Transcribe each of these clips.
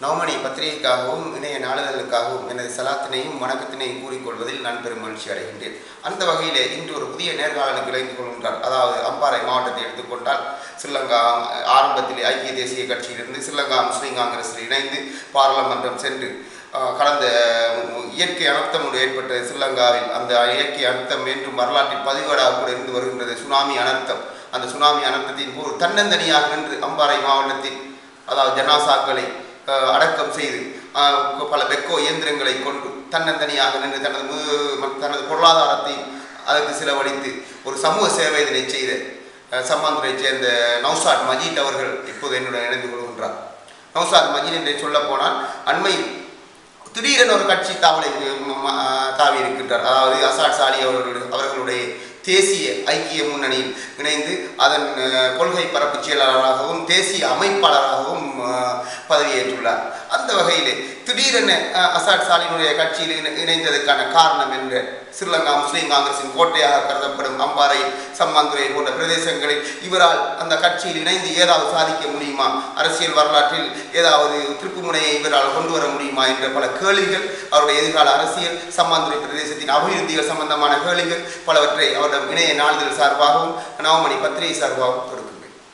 நவமணி பத்திரிகைக்காகவும் இணைய நாளிதழுக்காகவும் எனது சலாத்தினையும் வணக்கத்தினையும் கூறிக்கொள்வதில் நான் பெரும் மகிழ்ச்சி அடைகின்றேன் அந்த வகையிலே இன்று ஒரு புதிய நேர்காணலுக்கு இணைந்து கொள்கின்றார் அதாவது அம்பாறை மாவட்டத்தை எடுத்துக்கொண்டால் ஸ்ரீலங்கா ஆரம்பத்தில் ஐக்கிய தேசிய கட்சியிலிருந்து ஸ்ரீலங்கா முஸ்லீம் காங்கிரஸில் இணைந்து பாராளுமன்றம் சென்று அஹ், கடந்த இயற்கை அனர்த்தம் ஒன்று ஏற்பட்ட ஸ்ரீலங்காவில் அந்த இயற்கை அனர்த்தம் என்றும் வரலாற்றில் பதிவேடாக கூட இருந்து வருகின்றது சுனாமி அனர்த்தம் அந்த சுனாமி அனர்த்தத்தின் போது தன்னந்தனியாக நின்று அம்பாறை மாவட்டத்தில் அதாவது ஜனாசாக்களை அஹ், அடக்கம் செய்து அஹ், பல பெக்கோ இயந்திரங்களை கொண்டு தன்னந்தனியாக நின்று தனது மு- தனது பொருளாதாரத்தை அதற்கு செலவழித்து ஒரு சமூக சேவை இதனை செய்த அஹ், சம்மாந்துரைச் சேர்ந்த நௌசாட் மஜீத் அவர்கள் இப்போது என்னுடன் இணைந்து கொள்கின்றார் நௌசாத் மஜீத் என்றே சொல்ல போனால் அண்மையில் திடீரென ஒரு கட்சி தாவலை தாவி இருக்கின்றார் அதாவது அசாட் சாலி அவர்களுடைய அவர்களுடைய தேசிய ஐக்கிய முன்னணியில் இணைந்து அதன் அஹ், கொள்கை பரப்பு செயலாளராகவும் தேசிய அமைப்பாளராகவும் அஹ், பதவியேற்றுள்ளார் அந்த வகையிலே திடீரென அஹ், அசாட் சாலினுடைய கட்சியில் இணை- இணைந்ததற்கான காரணம் என்ற ஸ்ரீலங்கா முஸ்லீம் காங்கிரசின் கோட்டையாக கருதப்படும் அம்பாறை சம்மாந்துறை போன்ற பிரதேசங்களில் இவரால் அந்த கட்சியில் இணைந்து ஏதாவது சாதிக்க முடியுமா அரசியல் வரலாற்றில் ஏதாவது திருப்புமுனையை இவரால் கொண்டு வர முடியுமா என்ற பல கேள்விகள் அவருடைய எதிர்கால அரசியல் சம்மாந்துறை பிரதேசத்தின் அபிவிருத்திகள் சம்பந்தமான கேள்விகள் பலவற்றை அவரிடம் இணைய நாளிதழ் சார்பாகவும் நவமணி பத்திரிகை சார்பாகவும் கொடுக்கின்றேன்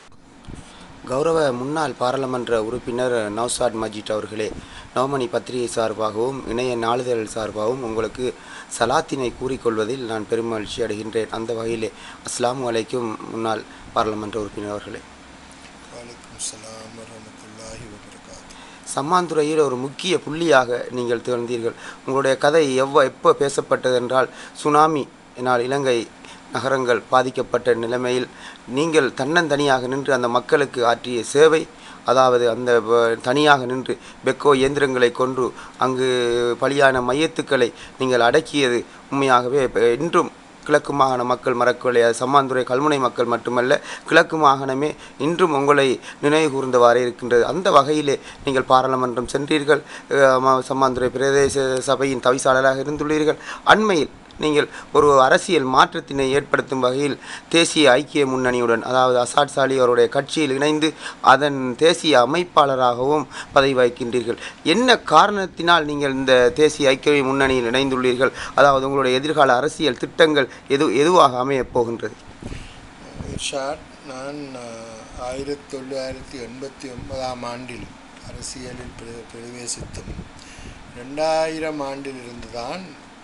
கௌரவ முன்னாள் பாராளுமன்ற உறுப்பினர் நௌசாட் மஜித் அவர்களே நவமணி பத்திரிகை சார்பாகவும் இணைய நாளிதழ் சார்பாகவும் உங்களுக்கு சலாத்தினை கூறிக்கொள்வதில் நான் பெருமகிழ்ச்சி அடைகின்றேன் அந்த வகையிலே அஸ்ஸலாமு அலைக்கும் முன்னாள் பாராளுமன்ற உறுப்பினர் அவர்களே வலைக்கும் சலாம் வரமத்துல்லாஹி வபரகாத்து சம்மாந்துறையில் ஒரு முக்கிய புள்ளியாக நீங்கள் திகழ்ந்தீர்கள் உங்களுடைய கதை எவ்வ எப்போ பேசப்பட்டது என்றால் சுனாமி என்னால் இலங்கை நகரங்கள் பாதிக்கப்பட்ட நிலைமையில் நீங்கள் தன்னந்தனியாக நின்று அந்த மக்களுக்கு ஆற்றிய சேவை அதாவது அந்த வ- தனியாக நின்று பெக்கோ இயந்திரங்களை கொண்டு அங்கு பலியான மையத்துக்களை நீங்கள் அடக்கியது உண்மையாகவே இப்ப இன்றும் கிழக்கு மாகாண மக்கள் மறக்கவில்லை அது சம்மாந்துறை கல்முனை மக்கள் மட்டுமல்ல கிழக்கு மாகாணமே இன்றும் உங்களை நினைவு கூர்ந்தவாறே இருக்கின்றது அந்த வகையிலே நீங்கள் பாராளுமன்றம் சென்றீர்கள் அஹ், ம- சம்மாந்துறை பிரதேச சபையின் தவிசாளராக இருந்துள்ளீர்கள் அண்மையில் நீங்கள் ஒரு அரசியல் மாற்றத்தினை ஏற்படுத்தும் வகையில் தேசிய ஐக்கிய முன்னணியுடன் அதாவது அசாட் சாலி அவருடைய கட்சியில் இணைந்து அதன் தேசிய அமைப்பாளராகவும் பதவி வகிக்கின்றீர்கள் என்ன காரணத்தினால் நீங்கள் இந்த தேசிய ஐக்கிய முன்னணியில் இணைந்துள்ளீர்கள் அதாவது உங்களுடைய எதிர்கால அரசியல் திட்டங்கள் எது எதுவாக அமையப் போகின்றது இர்ஷாட் நான் ஆயிரத்தி தொள்ளாயிரத்தி எண்பத்தி ஒன்பதாம் ஆண்டில் அரசியலில் பிர- பிரவேசித்தும் ரெண்டாயிரம் ஆண்டிலிருந்து தான்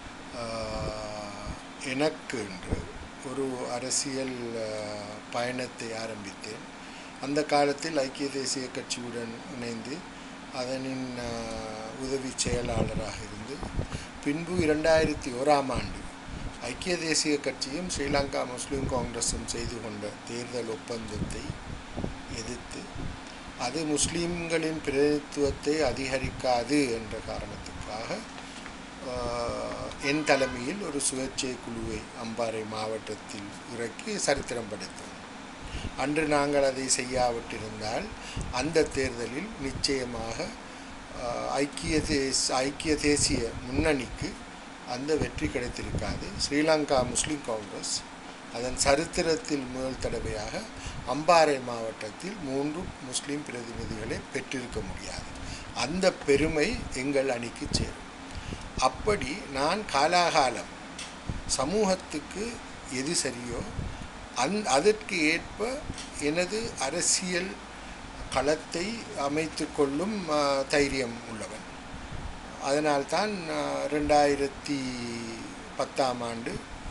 ஆஹ், எனக்கு என்று ஒரு அரசியல் ஆஹ், பயணத்தை ஆரம்பித்தேன் அந்த காலத்தில் ஐக்கிய தேசிய கட்சியுடன் இணைந்து அதனின் ஆஹ், உதவி செயலாளராக இருந்து பின்பு இரண்டாயிரத்தி ஓராம் ஆண்டு ஐக்கிய தேசிய கட்சியும் ஸ்ரீலங்கா முஸ்லீம் காங்கிரஸும் செய்து கொண்ட தேர்தல் ஒப்பந்தத்தை எதிர்த்து அது முஸ்லீம்களின் பிரதித்துவத்தை அதிகரிக்காது என்ற காரணத்துக்காக ஆஹ், என் தலைமையில் ஒரு சுயேட்சை குழுவை அம்பாறை மாவட்டத்தில் இறக்கி சரித்திரம் படைத்தோம் அன்று நாங்கள் அதை செய்யாவிட்டிருந்தால் அந்த தேர்தலில் நிச்சயமாக ஆஹ், ஐக்கிய தேஸ் ஐக்கிய தேசிய முன்னணிக்கு அந்த வெற்றி கிடைத்திருக்காது ஸ்ரீலங்கா முஸ்லீம் காங்கிரஸ் அதன் சரித்திரத்தில் முதல் தடவையாக அம்பாறை மாவட்டத்தில் மூன்று முஸ்லீம் பிரதிநிதிகளை பெற்றிருக்க முடியாது அந்த பெருமை எங்கள் அணிக்கு சேரும் அப்படி நான் காலாகாலம் சமூகத்துக்கு எது சரியோ அந் அதற்கு ஏற்ப எனது அரசியல் களத்தை அமைத்து கொள்ளும் ஆ, தைரியம் உள்ளவன் அதனால்தான் ஆ, ரெண்டாயிரத்தி பத்தாம் ஆண்டு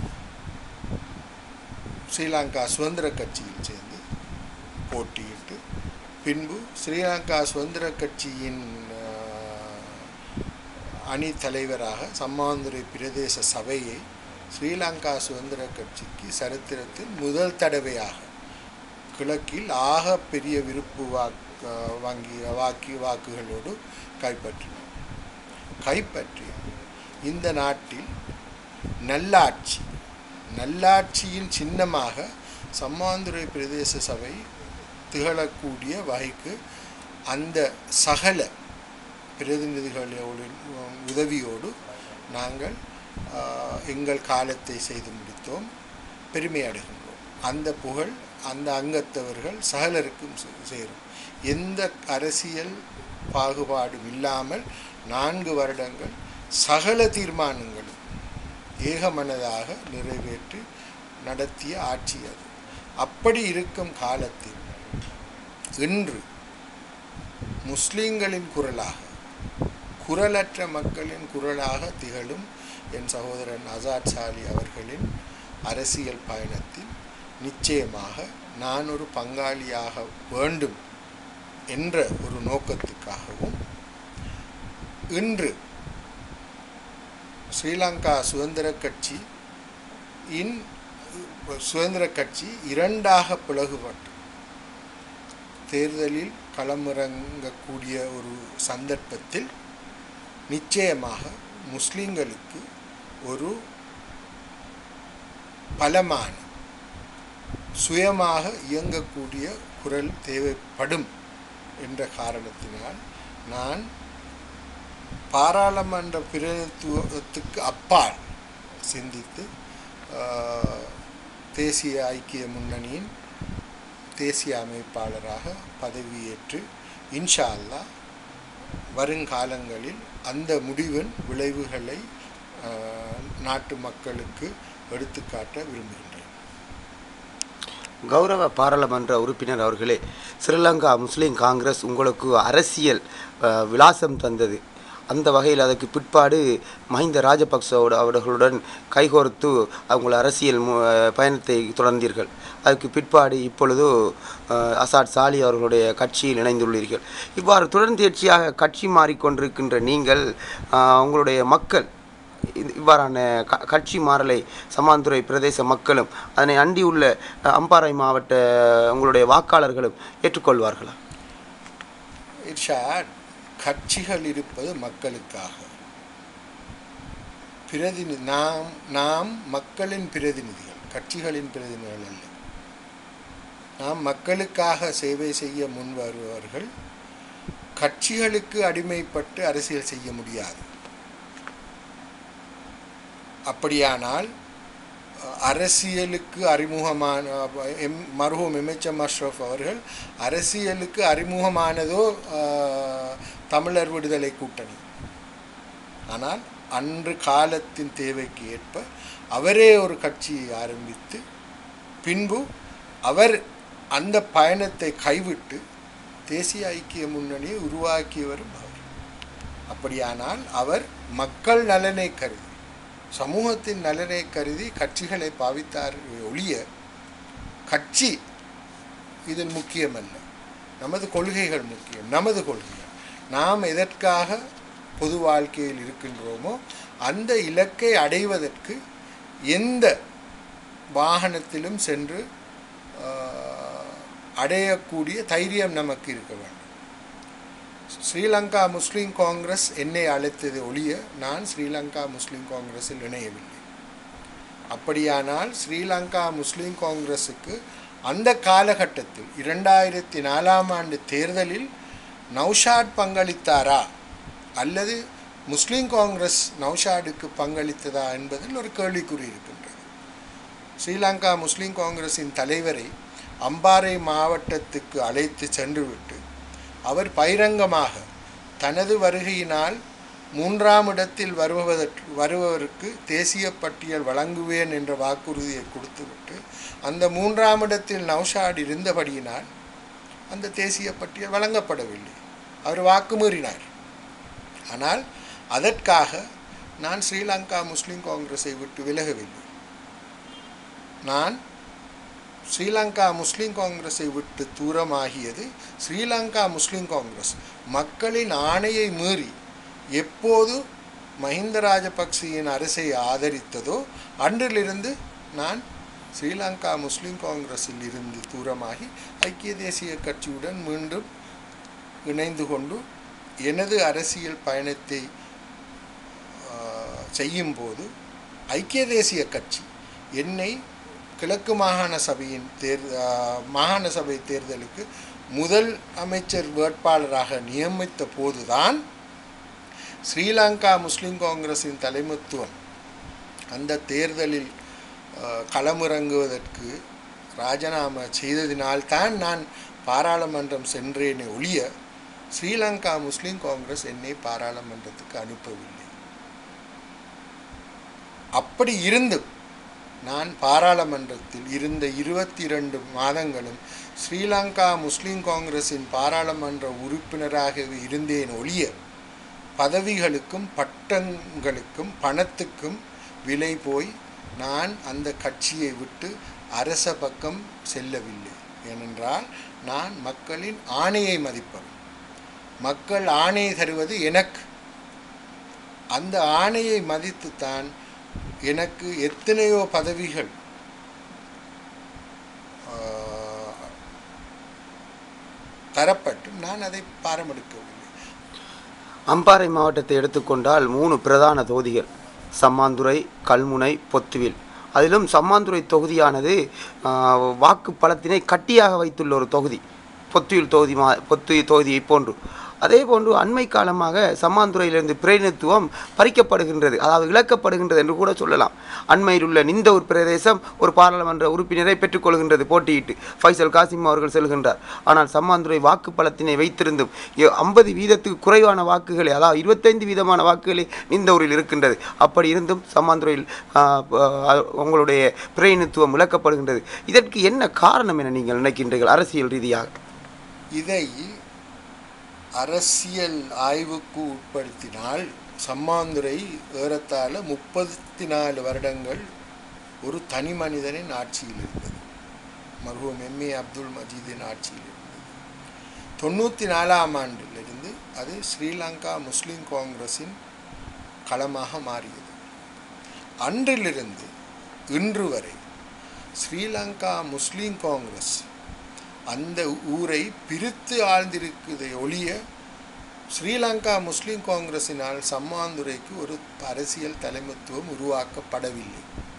ஸ்ரீலங்கா சுதந்திர கட்சியில் சேர்ந்து போட்டியிட்டு பின்பு ஸ்ரீலங்கா சுதந்திர கட்சியின் ஆ, அணி தலைவராக சம்மாந்துறை பிரதேச சபையை ஸ்ரீலங்கா சுதந்திர கட்சிக்கு சரித்திரத்தில் முதல் தடவையாக கிழக்கில் ஆக பெரிய விருப்பு வாக்கு வாங்கி வாக்கி வாக்குகளோடு கைப்பற்றினோம் கைப்பற்றி இந்த நாட்டில் நல்லாட்சி நல்லாட்சியின் சின்னமாக சம்மாந்துறை பிரதேச சபை திகழக்கூடிய வகைக்கு அந்த சகல பிரதிநிதிகளோடு உதவியோடு நாங்கள் ஆஹ், எங்கள் காலத்தை செய்து முடித்தோம் பெருமை அடைகின்றோம் அந்த புகழ் அந்த அங்கத்தவர்கள் சகலருக்கும் சே- சேரும் எந்த அரசியல் பாகுபாடும் இல்லாமல் நான்கு வருடங்கள் சகல தீர்மானங்களும் ஏகமனதாக நிறைவேற்றி நடத்திய ஆட்சி அது அப்படி இருக்கும் காலத்தில் இன்று முஸ்லிம்களின் குரலாக குரலற்ற மக்களின் குரலாக திகழும் என் சகோதரன் அசாத் சாலி அவர்களின் அரசியல் பயணத்தில் நிச்சயமாக நான் ஒரு பங்காளியாக வேண்டும் என்ற ஒரு நோக்கத்துக்காகவும் இன்று ஸ்ரீலங்கா சுதந்திர கட்சி இன் சுதந்திர கட்சி இரண்டாக பிளகுபட்டு தேர்தலில் களமிறங்கக்கூடிய ஒரு சந்தர்ப்பத்தில் நிச்சயமாக முஸ்லிம்களுக்கு ஒரு பலமான சுயமாக இயங்கக்கூடிய குரல் தேவைப்படும் என்ற காரணத்தினால் நான் பாராளுமன்ற பிரதிநிதித்துவத்துக்கு அப்பால் சிந்தித்து ஆஹ், தேசிய ஐக்கிய முன்னணியின் தேசிய அமைப்பாளராக பதவியேற்று இன்ஷா அல்லாஹ் வருங்காலங்களில் அந்த முடிவின் விளைவுகளை ஆஹ், நாட்டு மக்களுக்கு எடுத்துக்காட்ட விரும்புகின்றேன் கௌரவ பாராளுமன்ற உறுப்பினர் அவர்களே ஸ்ரீலங்கா முஸ்லீம் காங்கிரஸ் உங்களுக்கு அரசியல் அஹ், விலாசம் தந்தது அந்த வகையில் அதற்கு பிற்பாடு மஹிந்த ராஜபக்சவோட அவர்களுடன் கைகோர்த்து அவங்கள அரசியல் மு- அஹ், பயணத்தை தொடர்ந்தீர்கள் அதுக்கு பிற்பாடு இப்பொழுது அஹ், அசாட் சாலி அவர்களுடைய கட்சியில் இணைந்துள்ளீர்கள் இவ்வாறு தொடர்ந்தேர்ச்சியாக கட்சி மாறிக்கொண்டிருக்கின்ற நீங்கள் அஹ், உங்களுடைய மக்கள் இது- இவ்வாறான க கட்சி மாறலை சமாந்துறை பிரதேச மக்களும் அதனை அண்டியுள்ள அஹ், அம்பாறை மாவட்ட உங்களுடைய வாக்காளர்களும் ஏற்றுக்கொள்வார்களா இர்ஷாட் கட்சிகள் இருப்பது மக்களுக்காக பிரதிநிதி நாம் நாம் மக்களின் பிரதிநிதிகள் கட்சிகளின் பிரதிநிதிகள் அல்ல நாம் மக்களுக்காக சேவை செய்ய முன் வருபவர்கள் கட்சிகளுக்கு அடிமைப்பட்டு அரசியல் செய்ய முடியாது அப்படியானால் அஹ், அரசியலுக்கு அறிமுகமான எம் மருகும் எம்எச்எம் அஷ்ரஃப் அவர்கள் அரசியலுக்கு அறிமுகமானதோ அஹ், தமிழர் விடுதலை கூட்டணி ஆனால் அன்று காலத்தின் தேவைக்கு ஏற்ப அவரே ஒரு கட்சியை ஆரம்பித்து பின்பு அவர் அந்த பயணத்தை கைவிட்டு தேசிய ஐக்கிய முன்னணியை உருவாக்கியவரும் அவர் அப்படியானால் அவர் மக்கள் நலனை கருதி சமூகத்தின் நலனை கருதி கட்சிகளை பாவித்தார் ஒழிய கட்சி இதில் முக்கியமல்ல நமது கொள்கைகள் முக்கியம் நமது கொள்கைகள் நாம் எதற்காக பொது வாழ்க்கையில் இருக்கின்றோமோ அந்த இலக்கை அடைவதற்கு எந்த வாகனத்திலும் சென்று ஆஹ், அடையக்கூடிய தைரியம் நமக்கு இருக்க வேண்டும் ஸ்ரீலங்கா முஸ்லீம் காங்கிரஸ் என்னை அழைத்தது ஒழிய நான் ஸ்ரீலங்கா முஸ்லீம் காங்கிரஸில் இணையவில்லை அப்படியானால் ஸ்ரீலங்கா முஸ்லீம் காங்கிரஸுக்கு அந்த காலகட்டத்தில் இரண்டாயிரத்தி நாலாம் ஆண்டு தேர்தலில் நௌஷாட் பங்களித்தாரா அல்லது முஸ்லீம் காங்கிரஸ் நௌஷாடுக்கு பங்களித்ததா என்பதில் ஒரு கேள்விக்குறி இருக்கின்றது ஸ்ரீலங்கா முஸ்லீம் காங்கிரஸின் தலைவரை அம்பாறை மாவட்டத்துக்கு அழைத்து சென்றுவிட்டு அவர் பகிரங்கமாக தனது வருகையினால் மூன்றாம் இடத்தில் வருவதற்கு வருபவருக்கு தேசிய பட்டியல் வழங்குவேன் என்ற வாக்குறுதியை கொடுத்துவிட்டு அந்த மூன்றாம் இடத்தில் நௌஷாட் இருந்தபடியினால் அந்த தேசிய பட்டியல் வழங்கப்படவில்லை அவர் வாக்கு மீறினார் ஆனால் அதற்காக நான் ஸ்ரீலங்கா முஸ்லீம் காங்கிரஸை விட்டு விலகவில்லை நான் ஸ்ரீலங்கா முஸ்லீம் காங்கிரஸை விட்டு தூரமாகியது ஸ்ரீலங்கா முஸ்லீம் காங்கிரஸ் மக்களின் ஆணையை மீறி எப்போது மஹிந்த ராஜபக்சேயின் அரசை ஆதரித்ததோ அன்றிலிருந்து நான் ஸ்ரீலங்கா முஸ்லீம் காங்கிரஸில் இருந்து தூரமாகி ஐக்கிய தேசிய கட்சியுடன் மீண்டும் இணைந்து கொண்டு எனது அரசியல் பயணத்தை ஆஹ், செய்யும்போது ஐக்கிய தேசிய கட்சி என்னை கிழக்கு மாகாண சபையின் தேர் ஆஹ், மாகாண சபை தேர்தலுக்கு முதல் அமைச்சர் வேட்பாளராக நியமித்த போதுதான் ஸ்ரீலங்கா முஸ்லீம் காங்கிரஸின் தலைமைத்துவம் அந்த தேர்தலில் ஆஹ், களமிறங்குவதற்கு ராஜினாமா செய்ததினால்தான் நான் பாராளுமன்றம் சென்றேனே ஒழிய ஸ்ரீலங்கா முஸ்லீம் காங்கிரஸ் என்னை பாராளுமன்றத்துக்கு அனுப்பவில்லை அப்படி இருந்தும் நான் பாராளுமன்றத்தில் இருந்த இருபத்தி இரண்டு மாதங்களும் ஸ்ரீலங்கா முஸ்லீம் காங்கிரஸின் பாராளுமன்ற உறுப்பினராக இருந்தேன் ஒழிய பதவிகளுக்கும் பட்டங்களுக்கும் பணத்துக்கும் விலை போய் நான் அந்த கட்சியை விட்டு அரச பக்கம் செல்லவில்லை ஏனென்றால் நான் மக்களின் ஆணையை மதிப்பவன் மக்கள் ஆணை தருவது எனக்கு அந்த ஆணையை மதித்துத்தான் எனக்கு எத்தனையோ பதவிகள் ஆஹ், தரப்பட்டும் நான் அதை பாரமெடுக்கவில்லை அம்பாறை மாவட்டத்தை எடுத்துக்கொண்டால் மூணு பிரதான தொகுதிகள் சம்மாந்துறை கல்முனை பொத்துவில் அதிலும் சம்மாந்துறை தொகுதியானது ஆ, வாக்கு பலத்தினை கட்டியாக வைத்துள்ள ஒரு தொகுதி பொத்துவில் தொகுதி மா பொத்துவில் தொகுதியை போன்று அதே போன்று அண்மை காலமாக சம்மாந்துறையிலிருந்து பிரதிநிதித்துவம் பறிக்கப்படுகின்றது அதாவது இழக்கப்படுகின்றது என்று கூட சொல்லலாம் அண்மையில் உள்ள நிந்த ஒரு பிரதேசம் ஒரு பாராளுமன்ற உறுப்பினரை பெற்றுக்கொள்கின்றது போட்டியிட்டு ஃபைசல் காசிம் அவர்கள் செல்கின்றார் ஆனால் சம்மாந்துறை வாக்கு பலத்தினை வைத்திருந்தும் ஐம்பது வீதத்துக்கு குறைவான வாக்குகளை அதாவது இருபத்தைந்து வீதமான வாக்குகளை நிந்தவூரில் இருக்கின்றது அப்படி இருந்தும் சம்மாந்துறையில் ஆ, ஆ, உங்களுடைய பிரதிநிதித்துவம் இழக்கப்படுகின்றது இதற்கு என்ன காரணம் என நீங்கள் நினைக்கின்றீர்கள் அரசியல் ரீதியாக இதை அரசியல் ஆய்வுக்கு உட்படுத்தினால் சம்மாந்துறை ஏறத்தாழ முப்பத்தி நாலு வருடங்கள் ஒரு தனி மனிதனின் ஆட்சியில் இருந்தது மருவம் எம்ஏ அப்துல் மஜீதின் ஆட்சியில் இருந்தது தொண்ணூற்றி நாலாம் ஆண்டிலிருந்து அது ஸ்ரீலங்கா முஸ்லீம் காங்கிரஸின் களமாக மாறியது அன்றிலிருந்து இன்று வரை ஸ்ரீலங்கா முஸ்லீம் காங்கிரஸ் அந்த ஊரை பிரித்து ஆழ்ந்திருக்குதை ஒழிய ஸ்ரீலங்கா முஸ்லீம் காங்கிரஸினால் சம்மாந்துறைக்கு ஒரு அரசியல் தலைமைத்துவம் உருவாக்கப்படவில்லை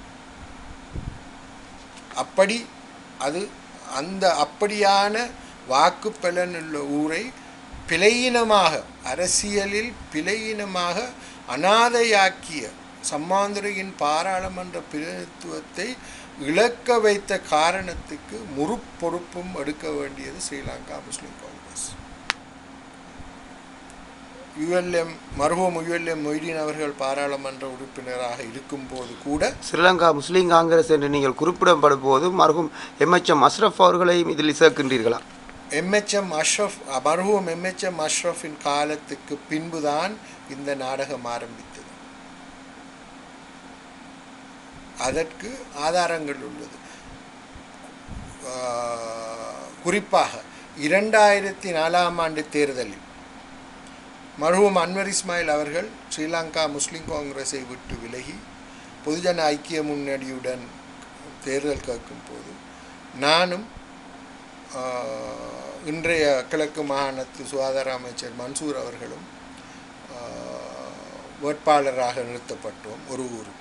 அப்படி அது அந்த அப்படியான வாக்கு பலனுள்ள ஊரை பிழையினமாக அரசியலில் பிழையினமாக அனாதையாக்கிய சம்மாந்துறையின் பாராளுமன்ற பிரதிநிதித்துவத்தை இழக்க வைத்த காரணத்துக்கு முழு பொறுப்பும் எடுக்க வேண்டியது ஸ்ரீலங்கா முஸ்லீம் காங்கிரஸ் யுஎல்எம் மருவம் யுஎல்எம் மொய்தீன் அவர்கள் பாராளுமன்ற உறுப்பினராக இருக்கும்போது கூட ஸ்ரீலங்கா முஸ்லீம் காங்கிரஸ் என்று நீங்கள் குறிப்பிடப்படும் போது மருகும் எம்எச்எம் அஸ்ரஃப் அவர்களையும் இதில் சேர்க்கின்றீர்களா எம்எச்எம் அஷ்ரஃப் மருவம் எம்எச்எம் அஷ்ரஃபின் காலத்துக்கு பின்புதான் இந்த நாடகம் ஆரம்பித்தது அதற்கு ஆதாரங்கள் உள்ளது ஆஹ், குறிப்பாக இரண்டாயிரத்தி நாலாம் ஆண்டு தேர்தலில் மருவம் அன்வர் இஸ்மாயில் அவர்கள் ஸ்ரீலங்கா முஸ்லீம் காங்கிரஸை விட்டு விலகி பொதுஜன ஐக்கிய முன்னணியுடன் தேர்தல் கேட்கும் போது நானும் ஆஹ், இன்றைய கிழக்கு மாகாணத்து சுகாதார அமைச்சர் மன்சூர் அவர்களும் ஆஹ், வேட்பாளராக நிறுத்தப்பட்டோம் ஒரு ஊருக்கு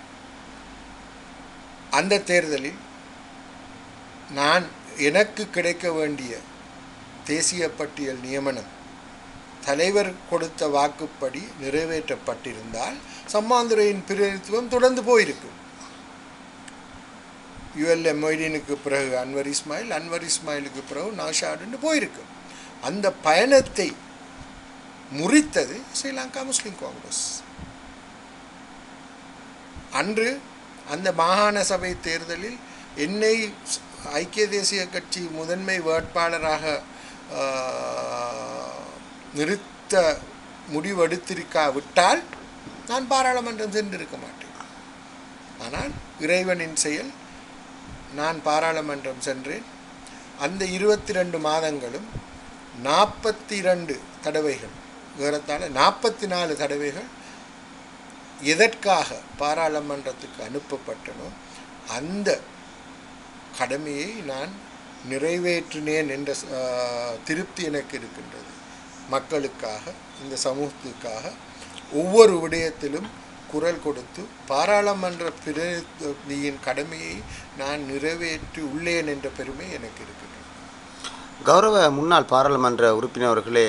அந்த தேர்தலில் நான் எனக்கு கிடைக்க வேண்டிய தேசிய பட்டியல் நியமனம் தலைவர் கொடுத்த வாக்குப்படி நிறைவேற்றப்பட்டிருந்தால் சம்மாந்துறையின் பிரதிநிதித்துவம் தொடர்ந்து போயிருக்கும் யுஎல்எம் மொய்தீனுக்கு பிறகு அன்வர் இஸ்மாயில் அன்வர் இஸ்மாயிலுக்கு பிறகு நாஷாடுன்னு போயிருக்கும் அந்த பயணத்தை முறித்தது ஸ்ரீலங்கா முஸ்லீம் காங்கிரஸ் அன்று அந்த மாகாண சபை தேர்தலில் என்னை ஐக்கிய தேசிய கட்சி முதன்மை வேட்பாளராக ஆஹ், நிறுத்த முடிவெடுத்திருக்காவிட்டால் நான் பாராளுமன்றம் சென்றிருக்க மாட்டேன் ஆனால் இறைவனின் செயல் நான் பாராளுமன்றம் சென்றேன் அந்த இருபத்தி ரெண்டு மாதங்களும் நாற்பத்தி ரெண்டு தடவைகள் ஏறத்தாழ நாற்பத்தி நாலு தடவைகள் எதற்காக பாராளுமன்றத்துக்கு அனுப்பப்பட்டனோ அந்த கடமையை நான் நிறைவேற்றினேன் என்ற ஆஹ், திருப்தி எனக்கு இருக்கின்றது மக்களுக்காக இந்த சமூகத்துக்காக ஒவ்வொரு விடயத்திலும் குரல் கொடுத்து பாராளுமன்ற பிரதிநிதியின் கடமையை நான் நிறைவேற்றி உள்ளேன் என்ற பெருமை எனக்கு இருக்கின்றது கௌரவ முன்னாள் பாராளுமன்ற உறுப்பினர்களே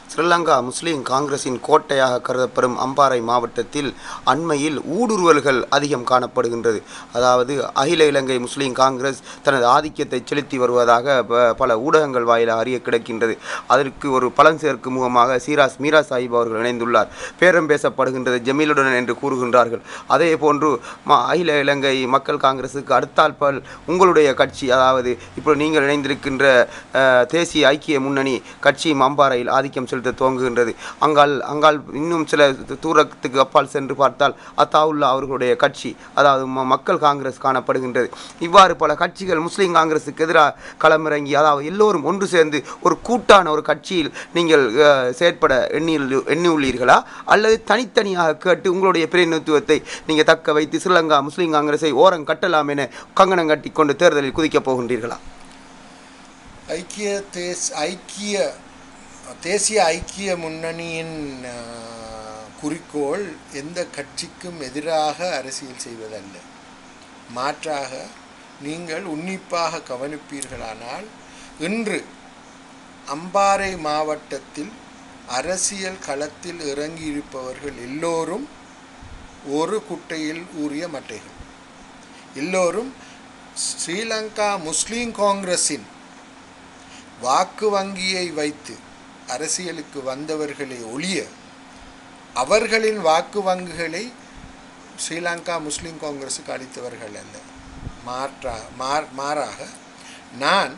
ஸ்ரீலங்கா முஸ்லீம் காங்கிரசின் கோட்டையாக கருதப்படும் அம்பாறை மாவட்டத்தில் அண்மையில் ஊடுருவல்கள் அதிகம் காணப்படுகின்றது அதாவது அகில இலங்கை முஸ்லீம் காங்கிரஸ் தனது ஆதிக்கத்தை செலுத்தி வருவதாக ப- பல ஊடகங்கள் வாயிலாக அறிய கிடைக்கின்றது அதற்கு ஒரு பலன் சேர்க்கும் முகமாக சீராஸ் மீரா சாஹிப் அவர்கள் இணைந்துள்ளார் பேரம் பேசப்படுகின்றது ஜமீலுடன் என்று கூறுகின்றார்கள் அதே போன்று ம- அகில இலங்கை மக்கள் காங்கிரசுக்கு அடுத்தால் பல் உங்களுடைய கட்சி அதாவது இப்போ நீங்கள் இணைந்திருக்கின்ற அஹ், தேசிய ஐக்கிய முன்னணி கட்சி மம்பாறையில் ஆதிக்கம் செலுத்த துவங்குகின்றது அங்கால் அங்கால் இன்னும் சில தூரத்துக்கு அப்பால் சென்று பார்த்தால் அத்தாவுல்லா அவர்களுடைய கட்சி அதாவது ம- மக்கள் காங்கிரஸ் காணப்படுகின்றது இவ்வாறு பல கட்சிகள் முஸ்லீம் காங்கிரஸுக்கு எதிராக களமிறங்கி அதாவது எல்லோரும் ஒன்று சேர்ந்து ஒரு கூட்டான ஒரு கட்சியில் நீங்கள் அஹ், செயற்பட எண்ணி எண்ணியுள்ளீர்களா அல்லது தனித்தனியாக கேட்டு உங்களுடைய பிரதிநிதித்துவத்தை நீங்கள் தக்க வைத்து ஸ்ரீலங்கா முஸ்லீம் காங்கிரஸை ஓரம் கட்டலாம் என கங்கணம் கட்டி கொண்டு தேர்தலில் குதிக்கப் போகின்றீர்களா ஐக்கிய தேஸ் ஐக்கிய தேசிய ஐக்கிய முன்னணியின் அஹ், குறிக்கோள் எந்த கட்சிக்கும் எதிராக அரசியல் செய்வதல்ல மாற்றாக நீங்கள் உன்னிப்பாக கவனிப்பீர்களானால் இன்று அம்பாறை மாவட்டத்தில் அரசியல் களத்தில் இறங்கியிருப்பவர்கள் எல்லோரும் ஒரு குட்டையில் ஊறிய மட்டைகள் எல்லோரும் ஸ்ரீலங்கா முஸ்லீம் காங்கிரஸின் வாக்கு வங்கியை வைத்து அரசியலுக்கு வந்தவர்களே ஒழிய அவர்களின் வாக்கு வங்குகளை ஸ்ரீலங்கா முஸ்லீம் காங்கிரஸுக்கு அளித்தவர்கள் அல்ல மாற்றா மார் மாறாக நான்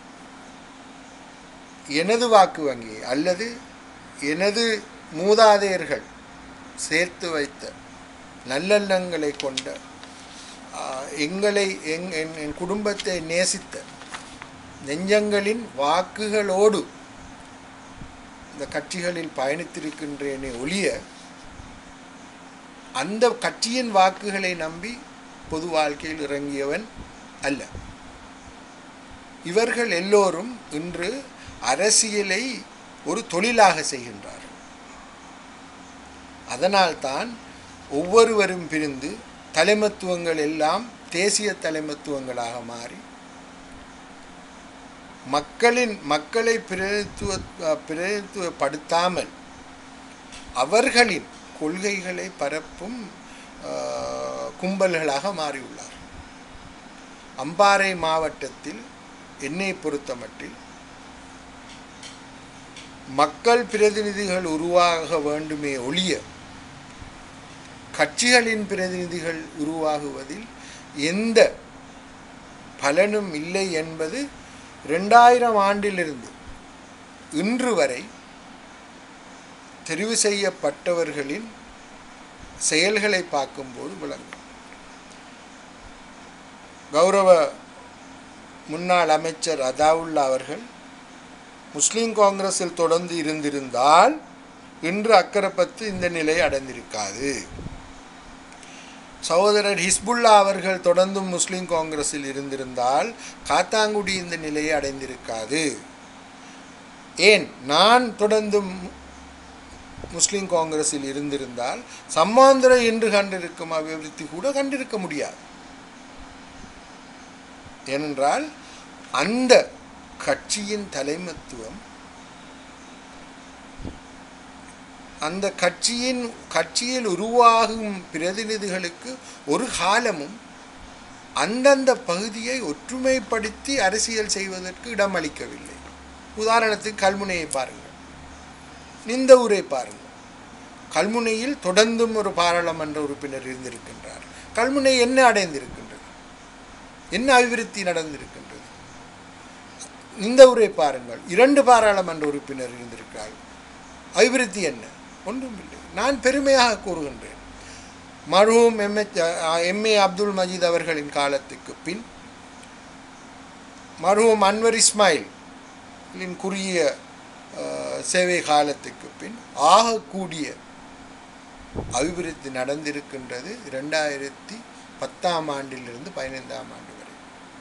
எனது வாக்கு வங்கி அல்லது எனது மூதாதையர்கள் சேர்த்து வைத்த நல்லெண்ணங்களை கொண்ட ஆ, எங்களை எங் என் என் குடும்பத்தை நேசித்த நெஞ்சங்களின் வாக்குகளோடு இந்த கட்சிகளில் பயணித்திருக்கின்றேனே ஒழிய அந்த கட்சியின் வாக்குகளை நம்பி பொது வாழ்க்கையில் இறங்கியவன் அல்ல இவர்கள் எல்லோரும் இன்று அரசியலை ஒரு தொழிலாக செய்கின்றார்கள் அதனால்தான் ஒவ்வொருவரும் பிரிந்து தலைமத்துவங்கள் எல்லாம் தேசிய தலைமத்துவங்களாக மாறி மக்களின் மக்களை பிரதித்துவ பிரதித்துவப்படுத்தாமல் அவர்களின் கொள்கைகளை பரப்பும் ஆஹ், கும்பல்களாக மாறியுள்ளார் அம்பாறை மாவட்டத்தில் என்னை பொறுத்தமட்டில் மக்கள் பிரதிநிதிகள் உருவாக வேண்டுமே ஒழிய கட்சிகளின் பிரதிநிதிகள் உருவாகுவதில் எந்த பலனும் இல்லை என்பது ரெண்டாயிரம் ஆண்டிலிருந்து இன்று வரை தெரிவு செய்யப்பட்டவர்களின் செயல்களை பார்க்கும்போது விளங்கும் கௌரவ முன்னாள் அமைச்சர் அதாவுல்லா அவர்கள் முஸ்லீம் காங்கிரஸில் தொடர்ந்து இருந்திருந்தால் இன்று அக்கரப்பத்து இந்த நிலை அடைந்திருக்காது சகோதரர் ஹிஸ்புல்லா அவர்கள் தொடர்ந்தும் முஸ்லீம் காங்கிரஸில் இருந்திருந்தால் காத்தாங்குடி இந்த நிலையை அடைந்திருக்காது ஏன் நான் தொடர்ந்தும் முஸ்லீம் காங்கிரஸில் இருந்திருந்தால் சம்மாந்திர என்று கண்டிருக்கும் அபிவிருத்தி கூட கண்டிருக்க முடியாது ஏனென்றால் அந்த கட்சியின் தலைமத்துவம் அந்த கட்சியின் கட்சியில் உருவாகும் பிரதிநிதிகளுக்கு ஒரு காலமும் அந்தந்த பகுதியை ஒற்றுமைப்படுத்தி அரசியல் செய்வதற்கு இடமளிக்கவில்லை உதாரணத்துக்கு கல்முனையை பாருங்கள் இந்த ஊரை பாருங்கள் கல்முனையில் தொடர்ந்தும் ஒரு பாராளுமன்ற உறுப்பினர் இருந்திருக்கின்றார் கல்முனை என்ன அடைந்திருக்கின்றது என்ன அபிவிருத்தி நடந்திருக்கின்றது இந்த ஊரை பாருங்கள் இரண்டு பாராளுமன்ற உறுப்பினர் இருந்திருக்கிறார்கள் அபிவிருத்தி என்ன ஒன்றுமில்லை நான் பெருமையாக கூறுகின்றேன் மருவும் எம்ஏ எம்ஏ அப்துல் மஜீத் அவர்களின் காலத்துக்கு பின் மருவும் அன்வர் இஸ்மாயிலின் குறுகிய அஹ், சேவை காலத்துக்கு பின் ஆகக்கூடிய அபிவிருத்தி நடந்திருக்கின்றது இரண்டாயிரத்தி பத்தாம் ஆண்டிலிருந்து பதினைந்தாம் ஆண்டு வரை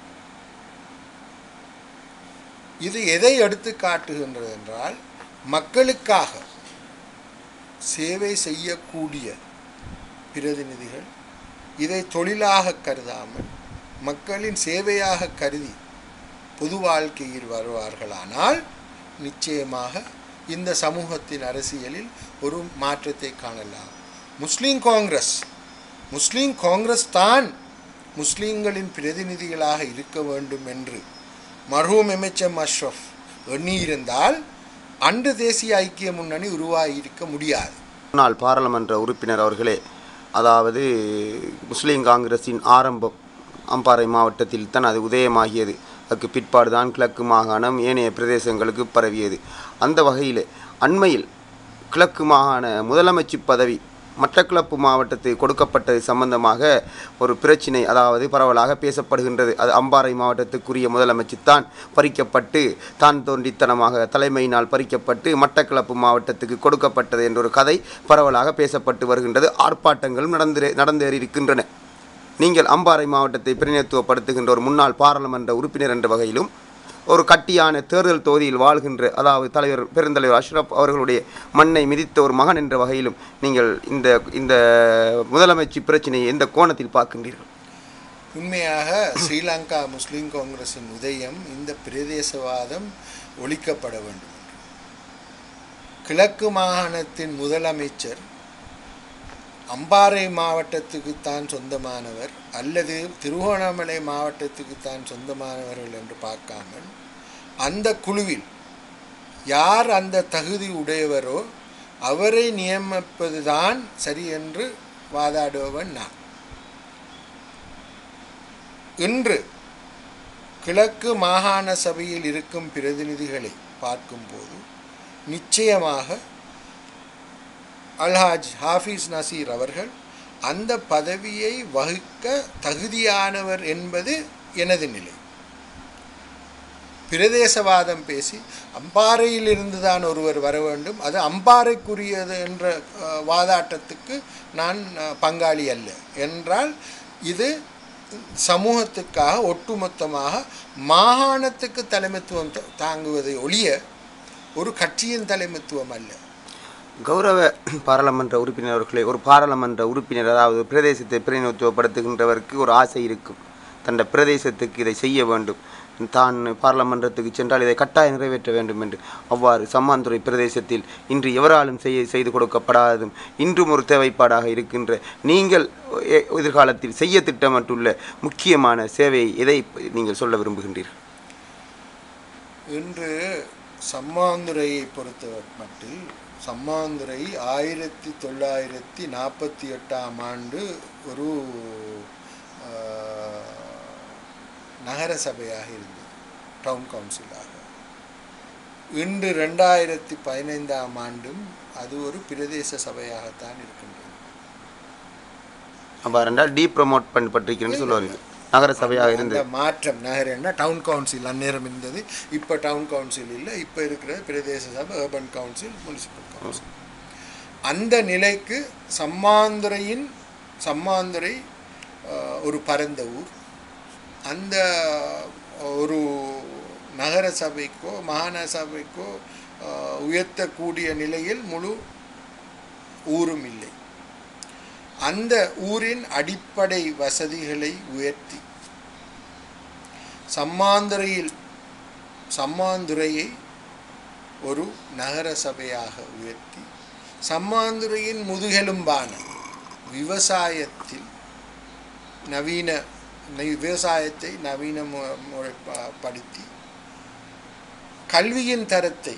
இது எதை எடுத்து காட்டுகின்றது என்றால் மக்களுக்காக சேவை செய்யக்கூடிய பிரதிநிதிகள் இதை தொழிலாக கருதாமல் மக்களின் சேவையாக கருதி பொது வாழ்க்கையில் வருவார்களானால் நிச்சயமாக இந்த சமூகத்தின் அரசியலில் ஒரு மாற்றத்தை காணலாம் முஸ்லீம் காங்கிரஸ் முஸ்லீம் காங்கிரஸ் தான் முஸ்லீம்களின் பிரதிநிதிகளாக இருக்க வேண்டும் என்று மர்ஹூம் எம்எச்எம் அஷ்ரஃப் எண்ணியிருந்தால் அன்று தேசிய ஐக்கிய முன்னணி உருவாகியிருக்க முடியாது முன்னாள் பாராளுமன்ற உறுப்பினர் அவர்களே அதாவது முஸ்லீம் காங்கிரஸின் ஆரம்பம் அம்பாறை மாவட்டத்தில் தான் அது உதயமாகியது அதுக்கு பிற்பாடு தான் கிழக்கு மாகாணம் ஏனைய பிரதேசங்களுக்கு பரவியது அந்த வகையில் அண்மையில் கிழக்கு மாகாண முதலமைச்சு பதவி மட்டக்களப்பு மாவட்டத்துக்கு கொடுக்கப்பட்டது சம்பந்தமாக ஒரு பிரச்சினை அதாவது பரவலாக பேசப்படுகின்றது அது அம்பாறை மாவட்டத்துக்குரிய முதலமைச்சு தான் பறிக்கப்பட்டு தான் தோன்றித்தனமாக தலைமையினால் பறிக்கப்பட்டு மட்டக்களப்பு மாவட்டத்துக்கு கொடுக்கப்பட்டது என்ற ஒரு கதை பரவலாக பேசப்பட்டு வருகின்றது ஆர்ப்பாட்டங்களும் நடந்து நடந்தேறியிருக்கின்றன நீங்கள் அம்பாறை மாவட்டத்தை பிரதிநிதித்துவப்படுத்துகின்ற ஒரு முன்னாள் பாராளுமன்ற உறுப்பினர் என்ற வகையிலும் ஒரு கட்டியான தேர்தல் தொகுதியில் வாழ்கின்ற அதாவது தலைவர் பெருந்தலைவர் அஷ்ரப் அவர்களுடைய மண்ணை மிதித்த ஒரு மகன் என்ற வகையிலும் நீங்கள் இந்த இந்த முதலமைச்சு பிரச்சனையை எந்த கோணத்தில் பார்க்கின்றீர்கள் உண்மையாக ஸ்ரீலங்கா முஸ்லீம் காங்கிரஸின் உதயம் இந்த பிரதேசவாதம் ஒழிக்கப்பட வேண்டும் கிழக்கு மாகாணத்தின் முதலமைச்சர் அம்பாறை மாவட்டத்துக்கு தான் சொந்தமானவர் அல்லது திருகோணமலை மாவட்டத்துக்கு தான் சொந்தமானவர்கள் என்று பார்க்காமல் அந்த குழுவில் யார் அந்த தகுதி உடையவரோ அவரை நியமிப்பதுதான் சரி என்று வாதாடுபவன் நான் இன்று கிழக்கு மாகாண சபையில் இருக்கும் பிரதிநிதிகளை பார்க்கும்போது நிச்சயமாக அல்ஹாஜ் ஹாஃபிஸ் நசீர் அவர்கள் அந்த பதவியை வகிக்க தகுதியானவர் என்பது எனது நிலை பிரதேசவாதம் பேசி அம்பாறையிலிருந்து தான் ஒருவர் வர வேண்டும் அது அம்பாறைக்குரியது என்ற அஹ், வாதாட்டத்துக்கு நான் அஹ், பங்காளி அல்ல என்றால் இது சமூகத்துக்காக ஒட்டுமொத்தமாக மாகாணத்துக்கு தலைமைத்துவம் தா- தாங்குவதை ஒழிய ஒரு கட்சியின் தலைமைத்துவம் அல்ல கௌரவ பாராளுமன்ற உறுப்பினர் அவர்களே ஒரு பாராளுமன்ற உறுப்பினர் அதாவது பிரதேசத்தை பிரதிநிதித்துவப்படுத்துகின்றவருக்கு ஒரு ஆசை இருக்கும் தன் பிரதேசத்துக்கு இதை செய்ய வேண்டும் தான் பாராளுமன்றத்துக்கு சென்றால் இதை கட்டாயம் நிறைவேற்ற வேண்டும் என்று அவ்வாறு சம்மாந்துறை பிரதேசத்தில் இன்று எவராலும் செய்ய செய்து கொடுக்கப்படாததும் இன்றும் ஒரு தேவைப்பாடாக இருக்கின்ற நீங்கள் எ- எதிர்காலத்தில் செய்ய திட்டமிட்டுள்ள முக்கியமான சேவையை எதை நீங்கள் சொல்ல விரும்புகின்றீர்கள் இன்று சம்மாந்துறையை பொறுத்த மட்டில் சம்மாந்துறை ஆயிரத்தி தொள்ளாயிரத்தி நாற்பத்தி எட்டாம் ஆண்டு ஒரு ஆஹ், நகர சபையாக இருந்தது டவுன் கவுன்சிலாக இன்று ரெண்டாயிரத்தி பதினைந்தாம் ஆண்டும் அது ஒரு பிரதேச சபையாகத்தான் இருக்கின்றது அவ்வாறு என்றால் டீ ப்ரமோட் பண்ணப்பட்டிருக்கிறேன்னு சொல்லுவார்கள் நகர சபையாக இருந்தது அந்த மாற்றம் நகரம்னா டவுன் கவுன்சில் அந்நேரம் இருந்தது இப்போ டவுன் கவுன்சில் இல்லை இப்போ இருக்கிற பிரதேச சபை அர்பன் கவுன்சில் முனிசிபல் கவுன்சில் அந்த நிலைக்கு சம்மாந்துறையின் சம்மாந்துறை அஹ், ஒரு பரந்த ஊர் அந்த ஒரு நகர சபைக்கோ மாகாண சபைக்கோ அஹ், உயர்த்தக்கூடிய நிலையில் முழு ஊரும் இல்லை அந்த ஊரின் அடிப்படை வசதிகளை உயர்த்தி சம்மாந்துறையில் சம்மாந்துறையை ஒரு நகர சபையாக உயர்த்தி சம்மாந்துறையின் முதுகெலும்பான விவசாயத்தில் நவீன நி- விவசாயத்தை நவீன மு- முறைப்படுத்தி கல்வியின் தரத்தை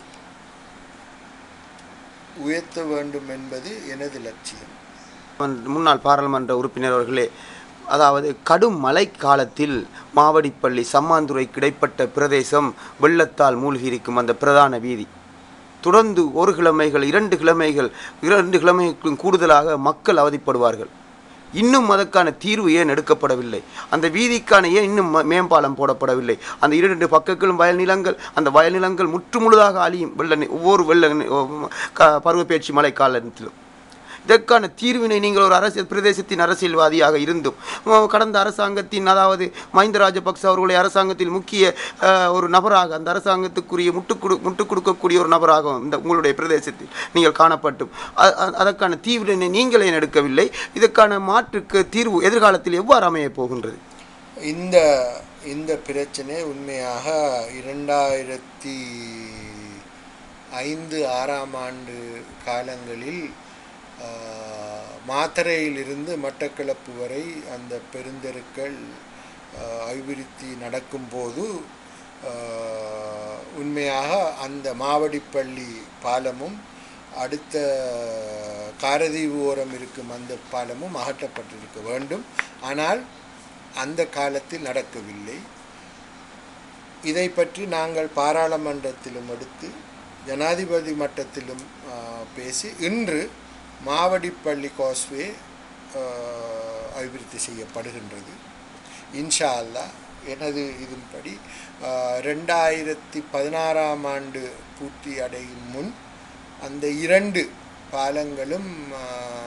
உயர்த்த வேண்டும் என்பது எனது லட்சியம் முன்னாள் பாராளுமன்ற உறுப்பினர் அவர்களே அதாவது கடும் மழை காலத்தில் மாவடிப்பள்ளி சம்மாந்துறை கிடைப்பட்ட பிரதேசம் வெள்ளத்தால் மூழ்கியிருக்கும் அந்த பிரதான வீதி தொடர்ந்து ஒரு கிழமைகள் இரண்டு கிழமைகள் இரண்டு கிழமைக்கும் கூடுதலாக மக்கள் அவதிப்படுவார்கள் இன்னும் அதற்கான தீர்வு ஏன் எடுக்கப்படவில்லை அந்த வீதிக்கான ஏன் இன்னும் ம- மேம்பாலம் போடப்படவில்லை அந்த இரண்டு பக்கங்களும் வயல் நிலங்கள் அந்த வயல் நிலங்கள் முற்றுமுழுதாக அழியும் வெள்ள நி- ஒவ்வொரு வெள்ள நி- ஓ, க- பருவப்பெயர்ச்சி மழை காலத்திலும் இதற்கான தீர்வினை நீங்கள் ஒரு அரசியல் பிரதேசத்தின் அரசியல்வாதியாக இருந்தும் உம், கடந்த அரசாங்கத்தின் அதாவது மஹிந்த ராஜபக்ச அவர்களுடைய அரசாங்கத்தில் முக்கிய அஹ், ஒரு நபராக அந்த அரசாங்கத்துக்குரிய முட்டுக் கொடு முட்டுக் கொடுக்கக்கூடிய ஒரு நபராக இந்த உங்களுடைய பிரதேசத்தில் நீங்கள் காணப்பட்டும் அ- அ- அதற்கான தீர்வினை நீங்கள் ஏன் எடுக்கவில்லை இதற்கான மாற்றுக்கு தீர்வு எதிர்காலத்தில் எவ்வாறு அமையப் போகின்றது இந்த இந்த பிரச்சனை உண்மையாக இரண்டாயிரத்தி ஐந்து ஆறாம் ஆண்டு காலங்களில் ஆஹ், மாத்தறையிலிருந்து மட்டக்களப்பு வரை அந்த பெருந்தெருக்கள் ஆஹ், அபிவிருத்தி நடக்கும்போது ஆஹ், உண்மையாக அந்த மாவடிப்பள்ளி பாலமும் அடுத்த காரதீவு ஓரம் இருக்கும் அந்த பாலமும் அகற்றப்பட்டிருக்க வேண்டும் ஆனால் அந்த காலத்தில் நடக்கவில்லை இதை பற்றி நாங்கள் பாராளுமன்றத்திலும் எடுத்து ஜனாதிபதி மட்டத்திலும் ஆ, பேசி இன்று மாவடிப்பள்ளி காஸ்வே ஆ, அபிவிருத்தி செய்யப்படுகின்றது இன்ஷா அல்லாஹ் எனது இதன்படி ஆ, ரெண்டாயிரத்தி பதினாறாம் ஆண்டு பூர்த்தி அடையும் முன் அந்த இரண்டு பாலங்களும் ஆ,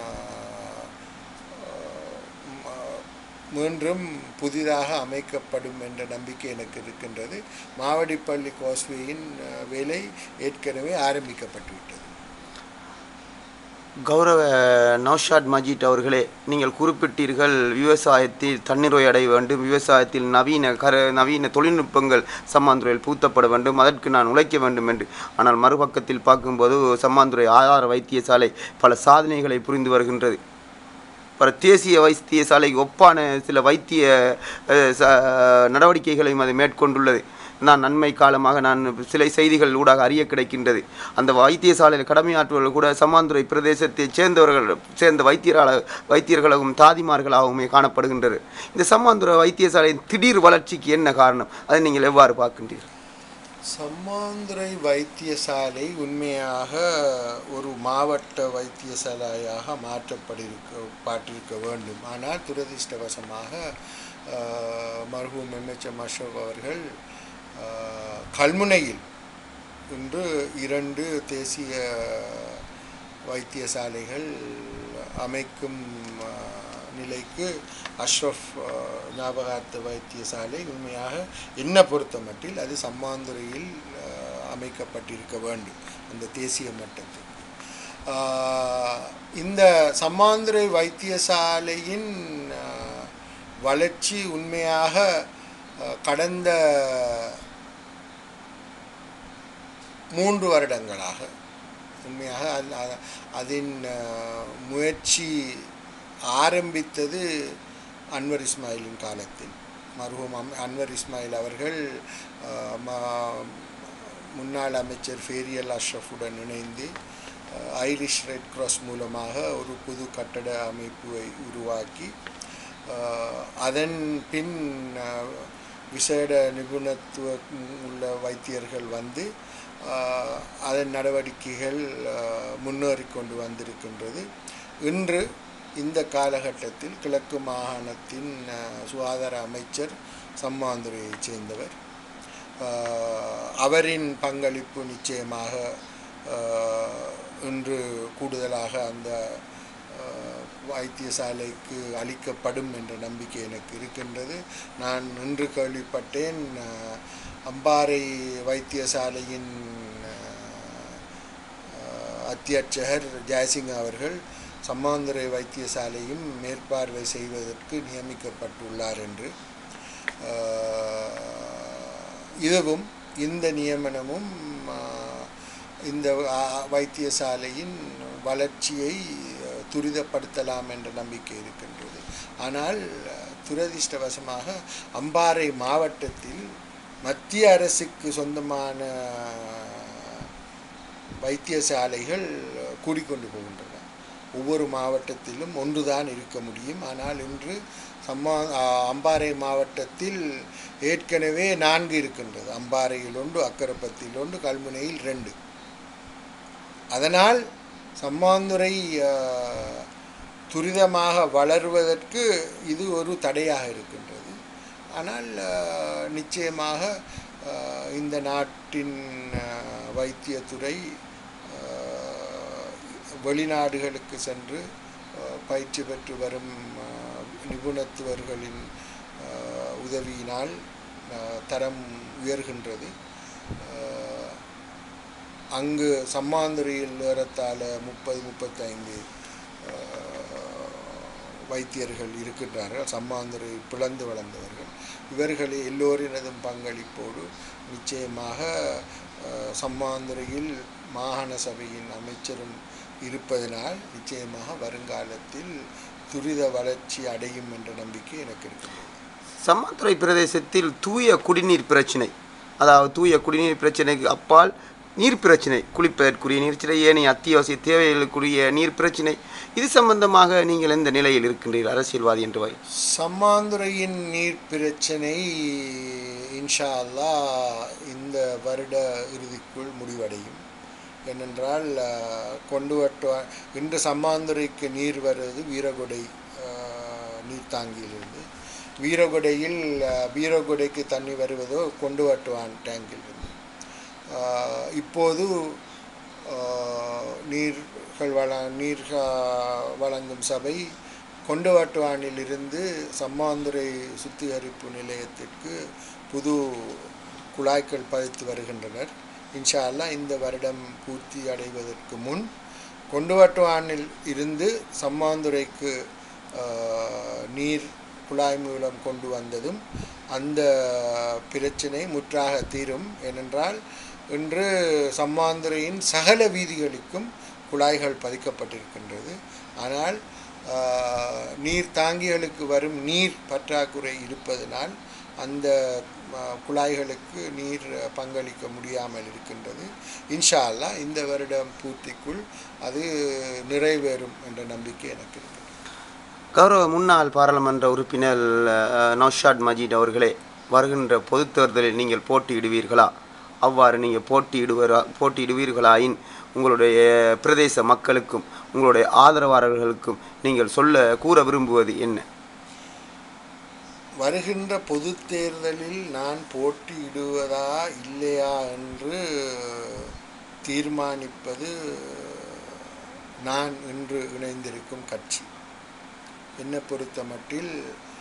ஆ, மீண்டும் புதிதாக அமைக்கப்படும் என்ற நம்பிக்கை எனக்கு இருக்கின்றது மாவடிப்பள்ளி கோஸ்வேயின் அஹ், வேலை ஏற்கனவே ஆரம்பிக்கப்பட்டுவிட்டது கௌரவ நௌஷாத் மஜீத் அவர்களே நீங்கள் குறிப்பிட்டீர்கள் விவசாயத்தில் தண்ணீரை அடைய வேண்டும் விவசாயத்தில் நவீன கர நவீன தொழில்நுட்பங்கள் சம்மாந்துறையில் பூத்தப்பட வேண்டும் அதற்கு நான் உழைக்க வேண்டும் என்று ஆனால் மறுபக்கத்தில் பார்க்கும்போது சம்மாந்துறை ஆதார வைத்தியசாலை பல சாதனைகளை புரிந்து வருகின்றது பல தேசிய வைத்தியசாலை ஒப்பான சில வைத்திய அஹ், ச- நடவடிக்கைகளையும் அது மேற்கொண்டுள்ளது நான் நன்மை காலமாக நான் சில செய்திகள் ஊடாக அறிய கிடைக்கின்றது அந்த வைத்தியசாலையில் கடமையாற்றுவர்கள் கூட சமாந்துறை பிரதேசத்தைச் சேர்ந்தவர்கள் சேர்ந்த வைத்தியரால வைத்தியர்களாகவும் தாதிமார்களாகவுமே காணப்படுகின்றது இந்த சம்மாந்துறை வைத்தியசாலையின் திடீர் வளர்ச்சிக்கு என்ன காரணம் அதை நீங்கள் எவ்வாறு பார்க்கின்றீர்கள் சம்மாந்துறை வைத்தியசாலை உண்மையாக ஒரு மாவட்ட வைத்தியசாலையாக மாற்றப்பட்டிருக்க பாட்டிருக்க வேண்டும் ஆனால் துரதிர்ஷ்டவசமாக ஆஹ், மர்ஹூம் எம்எச்எம் அஷோக் அவர்கள் ஆஹ், கல்முனையில் இன்று இரண்டு தேசிய வைத்தியசாலைகள் அமைக்கும் ஆஹ், நிலைக்கு அஷ்ரஃப் ஆஹ், ஞாபகார்த்த வைத்தியசாலை உண்மையாக என்ன பொறுத்தமட்டில் அது சம்மாந்துறையில் ஆஹ், அமைக்கப்பட்டிருக்க வேண்டும் அந்த தேசிய மட்டத்தில் ஆஹ், இந்த சம்மாந்துறை வைத்தியசாலையின் ஆஹ், வளர்ச்சி உண்மையாக ஆஹ், கடந்த மூன்று வருடங்களாக உண்மையாக அது- அது- அதன் ஆஹ், முயற்சி ஆரம்பித்தது அன்வர் இஸ்மாயிலின் காலத்தில் மருகும் அம் அன்வர் இஸ்மாயில் அவர்கள் ஆஹ், ம- முன்னாள் அமைச்சர் ஃபேரியல் அஷ்ரஃபுடன் இணைந்து ஆஹ், ஐரிஷ் ரெட் கிராஸ் மூலமாக ஒரு புது கட்டட அமைப்பை உருவாக்கி ஆஹ், அதன் பின் ஆஹ், விசேட நிபுணத்துவ உள்ள வைத்தியர்கள் வந்து ஆஹ், அதன் நடவடிக்கைகள் ஆஹ், முன்னேறி கொண்டு வந்திருக்கின்றது இன்று இந்த காலகட்டத்தில் கிழக்கு மாகாணத்தின் ஆஹ், சுகாதார அமைச்சர் சம்மாந்துறையைச் சேர்ந்தவர் ஆஹ், அவரின் பங்களிப்பு நிச்சயமாக ஆஹ், இன்று கூடுதலாக அந்த ஆஹ், வைத்தியசாலைக்கு அளிக்கப்படும் என்ற நம்பிக்கை எனக்கு இருக்கின்றது நான் இன்று கேள்விப்பட்டேன் ஆஹ், அம்பாறை வைத்தியசாலையின் ஆஹ், அத்தியட்சகர் ஜெயசிங் அவர்கள் சம்மாந்துறை வைத்தியசாலையும் மேற்பார்வை செய்வதற்கு நியமிக்கப்பட்டுள்ளார் என்று ஆஹ், இதுவும் இந்த நியமனமும் ஆஹ், இந்த ஆஹ், வைத்தியசாலையின் வளர்ச்சியை ஆஹ், துரிதப்படுத்தலாம் என்ற நம்பிக்கை இருக்கின்றது ஆனால் ஆஹ், துரதிர்ஷ்டவசமாக அம்பாறை மாவட்டத்தில் மத்திய அரசுக்கு சொந்தமான வைத்தியசாலைகள் கூடிக்கொண்டு போகின்றன ஒவ்வொரு மாவட்டத்திலும் ஒன்றுதான் இருக்க முடியும் ஆனால் இன்று சம்மா ஆ, அம்பாறை மாவட்டத்தில் ஏற்கனவே நான்கு இருக்கின்றது அம்பாறையில் ஒன்று அக்கரப்பத்தில் ஒன்று கல்முனையில் ரெண்டு அதனால் சம்மாந்துறை ஆ, துரிதமாக வளருவதற்கு இது ஒரு தடையாக இருக்கின்றது ஆனால் ஆ, நிச்சயமாக ஆ, இந்த நாட்டின் ஆ, வைத்தியத்துறை ஆ, வெளிநாடுகளுக்கு சென்று ஆ, பயிற்சி பெற்று வரும் ஆ, நிபுணத்துவர்களின் ஆ, உதவியினால் ஆ, தரம் உயர்கின்றது ஆ, அங்கு சம்மாந்துறையில் ஏறத்தாழ முப்பது முப்பத்தைந்து வைத்தியர்கள் இருக்கின்றார்கள் சம்மாந்துறை பிளந்து வளர்ந்தவர்கள் இவர்களை எல்லோரினதும் பங்களிப்போடு நிச்சயமாக அஹ், சம்மாந்துறையில் மாகாண சபையின் அமைச்சரும் இருப்பதனால் நிச்சயமாக வருங்காலத்தில் துரித வளர்ச்சி அடையும் என்ற நம்பிக்கை எனக்கு இருக்கிறது சம்மாந்துறை பிரதேசத்தில் தூய குடிநீர் பிரச்சினை அதாவது தூய குடிநீர் பிரச்சினைக்கு அப்பால் நீர் பிரச்சினை குளிப்பதற்குரிய நீர் பிரச்சினை ஏனைய அத்தியாவசிய தேவைகளுக்குரிய நீர் பிரச்சினை இது சம்பந்தமாக நீங்கள் எந்த நிலையில் இருக்கின்றீர்கள் அரசியல்வாதி என்று வை சம்மாந்துறையின் நீர் பிரச்சனை இன்ஷா அல்லாஹ் இந்த வருட இறுதிக்குள் முடிவடையும் ஏனென்றால் அஹ், கொண்டு வட்ட இன்று சம்மாந்துறைக்கு நீர் வருவது வீரகொடை அஹ், நீர்த்தாங்கியிலிருந்து வீரகொடையில் அஹ், வீரகொடைக்கு தண்ணி வருவதோ கொண்டு வட்டுவான் டேங்கிலிருந்து ஆஹ் இப்போது ஆஹ் நீர்கள் வள நீர் ஆஹ் வழங்கும் சபை கொண்டுவாட்டுவானிலிருந்து சம்மாந்துறை சுத்திகரிப்பு நிலையத்திற்கு புது குழாய்கள் பதித்து வருகின்றனர் இன்ஷா அல்லாஹ் இந்த வருடம் பூர்த்தி அடைவதற்கு முன் கொண்டுவாட்டுவானில் இருந்து சம்மாந்துறைக்கு ஆஹ் நீர் குழாய் மூலம் கொண்டு வந்ததும் அந்த பிரச்சனை முற்றாக தீரும் ஏனென்றால் இன்று சம்மாந்துறையின் சகல வீதிகளுக்கும் குழாய்கள் பதிக்கப்பட்டிருக்கின்றது ஆனால் ஆஹ், நீர் தாங்கிகளுக்கு வரும் நீர் பற்றாக்குறை இருப்பதனால் அந்த ஆஹ், குழாய்களுக்கு நீர் பங்களிக்க முடியாமல் இருக்கின்றது இன்ஷா அல்லாஹ் இந்த வருடம் பூர்த்திக்குள் அது நிறைவேறும் என்ற நம்பிக்கை எனக்கு இருக்கிறது கௌரவ முன்னாள் பாராளுமன்ற உறுப்பினர் அஹ், நௌஷாத் மஜீத் அவர்களே வருகின்ற பொதுத் தேர்தலில் நீங்கள் போட்டியிடுவீர்களா அவ்வாறு நீங்கள் போட்டியிடுவரா போட்டியிடுவீர்களாயின் உங்களுடைய பிரதேச மக்களுக்கும் உங்களுடைய ஆதரவாளர்களுக்கும் நீங்கள் சொல்ல கூற விரும்புவது என்ன வருகின்ற பொது தேர்தலில் நான் போட்டியிடுவதா இல்லையா என்று தீர்மானிப்பது நான் இன்று இணைந்திருக்கும் கட்சி என்னை பொறுத்த மட்டில்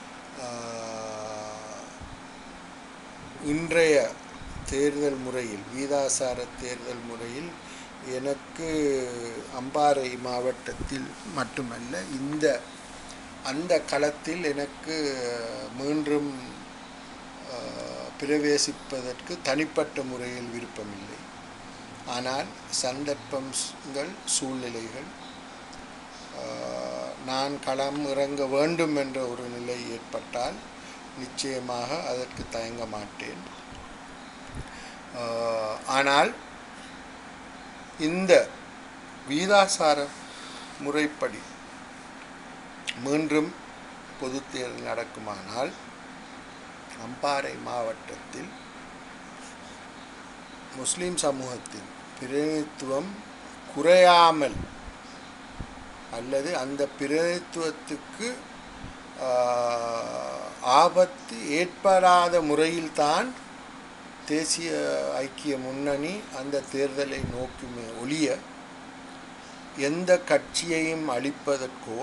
ஆஹ், இன்றைய தேர்தல் முறையில் வீதாசார தேர்தல் முறையில் எனக்கு அம்பாறை மாவட்டத்தில் மட்டுமல்ல இந்த அந்த களத்தில் எனக்கு மீண்டும் ஆஹ், பிரவேசிப்பதற்கு தனிப்பட்ட முறையில் விருப்பமில்லை ஆனால் சந்தர்ப்பங்கள் சூழ்நிலைகள் ஆஹ், நான் களம் இறங்க வேண்டும் என்ற ஒரு நிலை ஏற்பட்டால் நிச்சயமாக அதற்கு தயங்க மாட்டேன் ஆஹ், ஆனால் இந்த வீதாசார முறைப்படி மீண்டும் பொது தேர்தல் நடக்குமானால் அம்பாறை மாவட்டத்தில் முஸ்லிம் சமூகத்தின் பிரதிநிதித்துவம் குறையாமல் அல்லது அந்த பிரதிநிதித்துவத்துக்கு ஆஹ், ஆபத்து ஏற்படாத முறையில்தான் தேசிய ஐக்கிய முன்னணி அந்த தேர்தலை நோக்குமே ஒழிய எந்த கட்சியையும் அழிப்பதற்கோ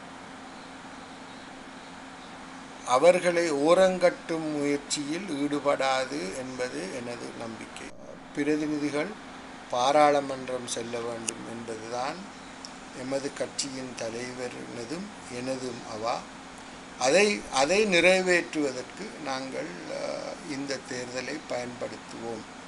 அவர்களை ஓரங்கட்டும் முயற்சியில் ஈடுபடாது என்பது எனது நம்பிக்கை பிரதிநிதிகள் பாராளுமன்றம் செல்ல வேண்டும் என்பதுதான் எமது கட்சியின் தலைவரினதும் எனதும் அவா அதை அதை நிறைவேற்றுவதற்கு நாங்கள் அஹ், இந்த தேர்தலை பயன்படுத்துவோம்